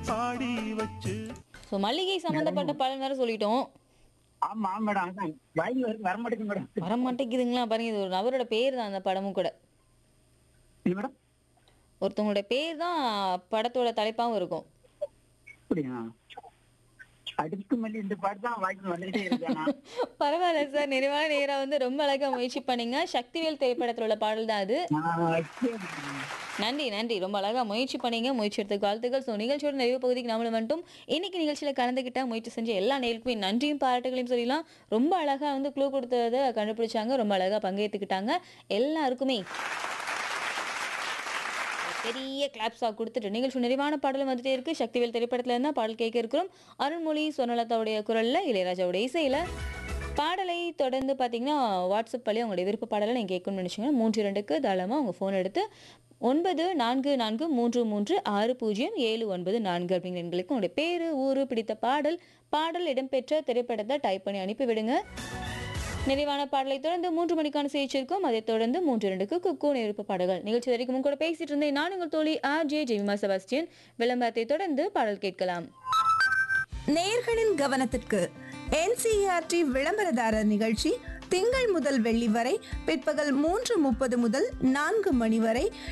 பாடி வச்சு ஸோ மல்லிகை சம்மந்தப்பட்ட படம் வேற சொல்லிட்டோம் ஆமா மேடம் அதான் வாயில் வரைக்கும் வர மாட்டேங்குது மேடம் வர மாட்டேங்குதுங்களா பாருங்க இது ஒரு நபரோட பேர் தான் அந்த படமும் கூட இல்ல மேடம் ஒருத்தவங்களோட பேர் தான் படத்தோட தலைப்பாவும் இருக்கும் அப்படியா அடுத்து மல்லி இந்த பாட்டு தான் வாய்க்கு வந்துகிட்டே இருக்கானா பரவாயில்ல சார் நிறைவான நேரா வந்து ரொம்ப அழகா முயற்சி பண்ணீங்க சக்திவேல் திரைப்படத்துல உள்ள பாடல் தான் அது நன்றி நன்றி ரொம்ப அழகா முயற்சி பண்ணீங்க முயற்சி எடுத்த வாழ்த்துக்கள் ஸோ நிகழ்ச்சியோட நிறைவு பகுதிக்கு நம்மளும் வந்துட்டும் இன்னைக்கு நிகழ்ச்சியில கலந்துக்கிட்ட முயற்சி செஞ்ச எல்லா நேருக்குமே நன்றியும் பாராட்டுகளையும் சொல்லலாம் ரொம்ப அழகா வந்து க்ளூ கொடுத்ததை கண்டுபிடிச்சாங்க ரொம்ப அழகா பங்கேற்றுக்கிட்டாங்க எல்லாருக்குமே பெரிய கிளாப்ஸாக கொடுத்துட்டு நிகழ்ச்சி நிறைவான பாடலும் வந்துட்டே இருக்கு சக்திவேல் திரைப்படத்துல இருந்தா பாடல் கேட்க இருக்கிறோம் அருண்மொழி சொர்ணலதாவுடைய குரல்ல இளையராஜாவுடைய இசையில பாடலை தொடர்ந்து பார்த்தீங்கன்னா வாட்ஸ்அப் வழி உங்களுடைய விருப்ப பாடலை நீங்கள் கேட்கணும்னு நினச்சிங்கன்னா மூன்று இரண்டுக்கு தாராளமாக உங்கள் ஃபோன் எடுத்து ஒன்பது நான்கு நான்கு மூன்று மூன்று ஆறு பூஜ்ஜியம் ஏழு ஒன்பது நான்கு அப்படிங்கிற எண்களுக்கு உங்களுடைய பேர் ஊர் பிடித்த பாடல் பாடல் இடம்பெற்ற திரைப்படத்தை டைப் பண்ணி அனுப்பி விடுங்க நிறைவான பாடலை தொடர்ந்து மூன்று மணிக்கான செய்தி இருக்கும் அதைத் தொடர்ந்து மூன்று இரண்டுக்கு குக்கு நெருப்பு பாடல்கள் நிகழ்ச்சி வரைக்கும் உங்க கூட பேசிட்டு இருந்தேன் நான் உங்கள் தோழி ஆர் ஜே ஜெய்மா செபாஸ்டியன் விளம்பரத்தை தொடர்ந்து பாடல் கேட்கலாம் நேயர்களின் கவனத்திற்கு என்சிஆர்டி விளம்பரதாரர் நிகழ்ச்சி திங்கள் முதல் வெள்ளி வரை பிற்பகல் மூன்று முப்பது முதல் நான்கு மணி வரை